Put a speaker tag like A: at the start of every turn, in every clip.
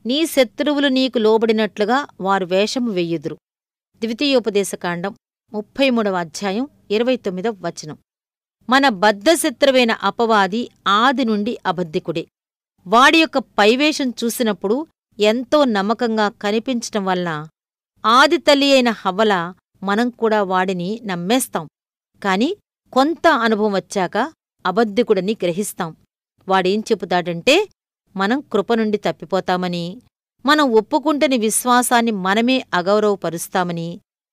A: నీ శత్రువులు నీకు లోబడినట్లుగా వారు వేషము వెయ్యుదురు ద్వితీయోపదేశకాండం ముప్పై మూడవ అధ్యాయం ఇరవై తొమ్మిదవ వచనం మన బద్ధశత్రువైన అపవాది ఆది నుండి అబద్ధికుడే వాడి యొక్క పైవేషం చూసినప్పుడు ఎంతో నమ్మకంగా కనిపించటం వలన ఆది తల్లి అయిన హవ్వల మనం కూడా వాడిని నమ్మేస్తాం కాని కొంత అనుభవం వచ్చాక అబద్ధికుడని గ్రహిస్తాం వాడేం చెబుతాడంటే మనం కృప నుండి తప్పిపోతామని మనం ఒప్పుకుంటని విశ్వాసాన్ని మనమే అగౌరవపరుస్తామని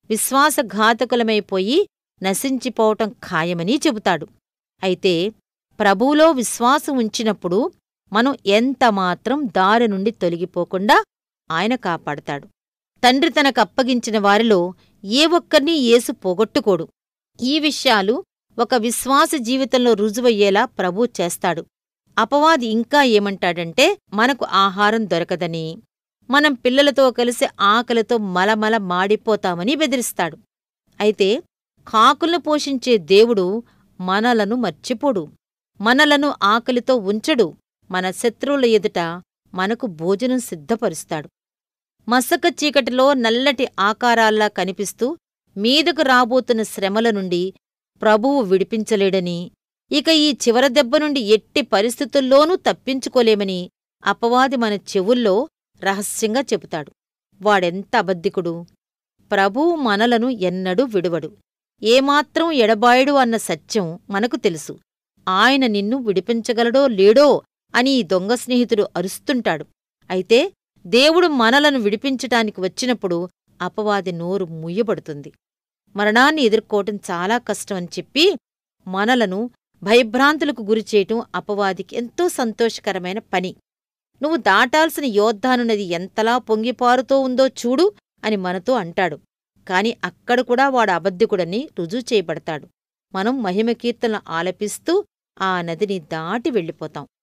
A: విశ్వాసఘాతకులమైపోయి నశించిపోవటం ఖాయమని చెబుతాడు అయితే ప్రభువులో విశ్వాసం ఉంచినప్పుడు మనం ఎంతమాత్రం దారి నుండి తొలగిపోకుండా ఆయన కాపాడతాడు తండ్రి తనకప్పగించిన వారిలో ఏ ఒక్కర్నీ యేసు పోగొట్టుకోడు ఈ విషయాలు ఒక విశ్వాస జీవితంలో రుజువయ్యేలా ప్రభు చేస్తాడు అపవాది ఇంకా ఏమంటాడంటే మనకు ఆహారం దొరకదని మనం పిల్లలతో కలిసి ఆకలితో మలమల మాడిపోతామని బెదిరిస్తాడు అయితే కాకులను పోషించే దేవుడు మనలను మర్చిపోడు మనలను ఆకలితో ఉంచడు మన శత్రువుల ఎదుట మనకు భోజనం సిద్ధపరుస్తాడు మసక చీకటిలో నల్లటి ఆకారాల్లా కనిపిస్తూ మీదకు రాబోతున్న శ్రమల నుండి ప్రభువు విడిపించలేడని ఇక ఈ చివర దెబ్బ నుండి ఎట్టి పరిస్థితుల్లోనూ తప్పించుకోలేమని అపవాది మన చెవుల్లో రహస్యంగా చెబుతాడు వాడెంత అబద్ధికుడు ప్రభువు మనలను ఎన్నడూ విడువడు ఏమాత్రం ఎడబాయడు అన్న సత్యం మనకు తెలుసు ఆయన నిన్ను విడిపించగలడో లేడో అని ఈ దొంగ స్నేహితుడు అరుస్తుంటాడు అయితే దేవుడు మనలను విడిపించటానికి వచ్చినప్పుడు అపవాది నోరు ముయ్యబడుతుంది మరణాన్ని ఎదుర్కోవటం చాలా కష్టం అని చెప్పి మనలను భయభ్రాంతులకు గురిచేయటం అపవాదికి ఎంతో సంతోషకరమైన పని నువ్వు దాటాల్సిన యోద్ధానున్నది ఎంతలా పొంగిపారుతో ఉందో చూడు అని మనతో అంటాడు కాని అక్కడ కూడా వాడు అబద్ధికుడని రుజువు చేయబడతాడు మనం మహిమకీర్తనలు ఆలపిస్తూ ఆ నదిని దాటి వెళ్ళిపోతాం